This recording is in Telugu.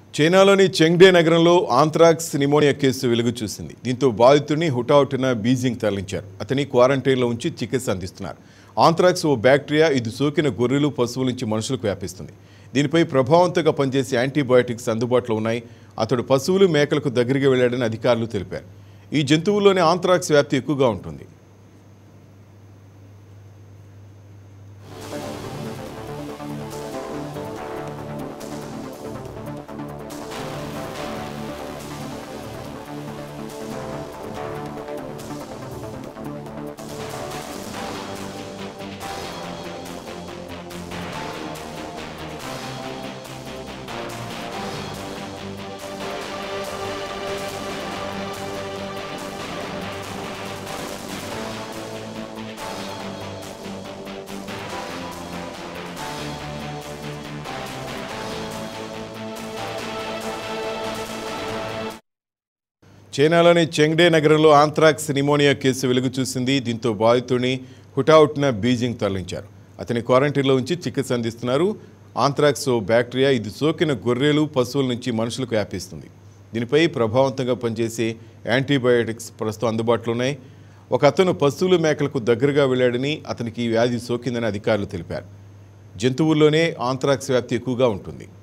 చైనాలోని చెంగ్డే నగరంలో ఆంథ్రాక్స్ నిమోనియా కేసు వెలుగు చూసింది దీంతో బాధితుడిని హుటాహుటిన బీజింగ్ తరలించారు అతని క్వారంటైన్లో ఉంచి చికిత్స అందిస్తున్నారు ఆంథ్రాక్స్ ఓ బ్యాక్టీరియా ఇది సోకిన గొర్రెలు పశువుల నుంచి మనుషులకు వ్యాపిస్తుంది దీనిపై ప్రభావవంతంగా పనిచేసే యాంటీబయాటిక్స్ అందుబాటులో ఉన్నాయి అతడు పశువులు మేకలకు దగ్గరికి వెళ్లాడని అధికారులు తెలిపారు ఈ జంతువుల్లోనే ఆంథ్రాక్స్ వ్యాప్తి ఎక్కువగా ఉంటుంది చైనాలోని చెంగ్డే నగరంలో ఆంథ్రాక్స్ నిమోనియా కేసు వెలుగు చూసింది దీంతో బాధితుడిని హుటాహుటిన బీజింగ్ తరలించారు అతని క్వారంటైన్లో ఉంచి చికిత్స అందిస్తున్నారు ఆంథ్రాక్స్ ఓ బ్యాక్టీరియా ఇది సోకిన గొర్రెలు పశువుల నుంచి మనుషులకు వ్యాపిస్తుంది దీనిపై ప్రభావవంతంగా పనిచేసే యాంటీబయాటిక్స్ ప్రస్తుతం అందుబాటులో ఉన్నాయి ఒక అతను పశువులు మేకలకు దగ్గరగా వెళ్ళాడని అతనికి ఈ వ్యాధి సోకిందని అధికారులు తెలిపారు జంతువుల్లోనే ఆంథ్రాక్స్ వ్యాప్తి ఎక్కువగా ఉంటుంది